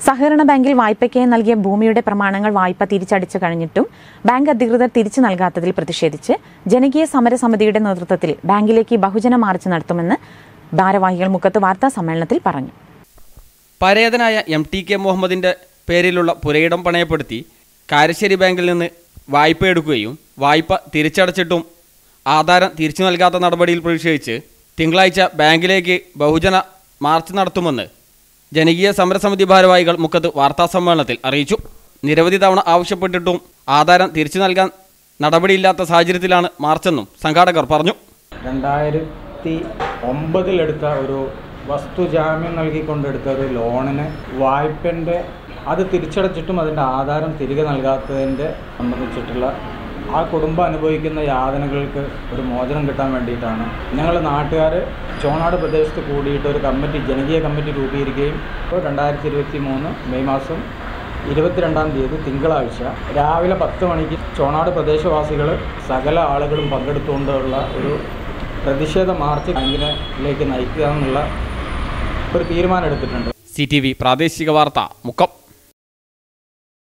സഹകരണ ബാങ്കിൽ വായ്പയ്ക്കായി നൽകിയ ഭൂമിയുടെ പ്രമാണങ്ങൾ വായ്പ തിരിച്ചടിച്ചു കഴിഞ്ഞിട്ടും ബാങ്ക് അധികൃതർ തിരിച്ചു നൽകാത്തതിൽ പ്രതിഷേധിച്ച് ജനകീയ സമരസമിതിയുടെ നേതൃത്വത്തിൽ ബാങ്കിലേക്ക് ബഹുജന മാർച്ച് നടത്തുമെന്ന് ഭാരവാഹികൾ മുക്കത്ത് വാർത്താ സമ്മേളനത്തിൽ പറഞ്ഞു പരേതനായ എം ടി കെ മുഹമ്മദിന്റെ പേരിലുള്ള പുരയിടം പണയപ്പെടുത്തി കാരശ്ശേരി ബാങ്കിൽ നിന്ന് വായ്പ എടുക്കുകയും വായ്പ തിരിച്ചടച്ചിട്ടും ആധാരം തിരിച്ചു നൽകാത്ത നടപടിയിൽ പ്രതിഷേധിച്ച് തിങ്കളാഴ്ച ബാങ്കിലേക്ക് ബഹുജന മാർച്ച് നടത്തുമെന്ന് ജനകീയ സമരസമിതി ഭാരവാഹികൾ മുക്കത്ത് വാർത്താസമ്മേളനത്തിൽ അറിയിച്ചു നിരവധി തവണ ആവശ്യപ്പെട്ടിട്ടും ആധാരം തിരിച്ചു നൽകാൻ നടപടിയില്ലാത്ത സാഹചര്യത്തിലാണ് മാർച്ചെന്നും സംഘാടകർ പറഞ്ഞു രണ്ടായിരത്തി ഒമ്പതിലെടുത്ത ഒരു വസ്തുജാമ്യം നൽകിക്കൊണ്ടെടുത്ത ഒരു ലോണിന് വായ്പൻ്റെ അത് തിരിച്ചടച്ചിട്ടും അതിൻ്റെ ആധാരം തിരികെ നൽകാത്തതിൻ്റെ സംബന്ധിച്ചിട്ടുള്ള ആ കുടുംബം അനുഭവിക്കുന്ന യാതനകൾക്ക് ഒരു മോചനം കിട്ടാൻ വേണ്ടിയിട്ടാണ് ഞങ്ങൾ നാട്ടുകാർ ചോണാട് പ്രദേശത്ത് കൂടിയിട്ട് ഒരു കമ്മിറ്റി ജനകീയ കമ്മിറ്റി രൂപീകരിക്കുകയും ഇപ്പോൾ രണ്ടായിരത്തി ഇരുപത്തി മൂന്ന് മെയ് മാസം ഇരുപത്തിരണ്ടാം തീയതി തിങ്കളാഴ്ച രാവിലെ പത്ത് മണിക്ക് ചോണാട് പ്രദേശവാസികൾ സകല ആളുകളും പങ്കെടുത്തുകൊണ്ടുള്ള ഒരു പ്രതിഷേധ മാർച്ച് ബാങ്കിലേക്ക് നയിക്കുക എന്നുള്ള ഒരു തീരുമാനം എടുത്തിട്ടുണ്ട് സി ടി വി പ്രാദേശിക വാർത്ത മുക്കം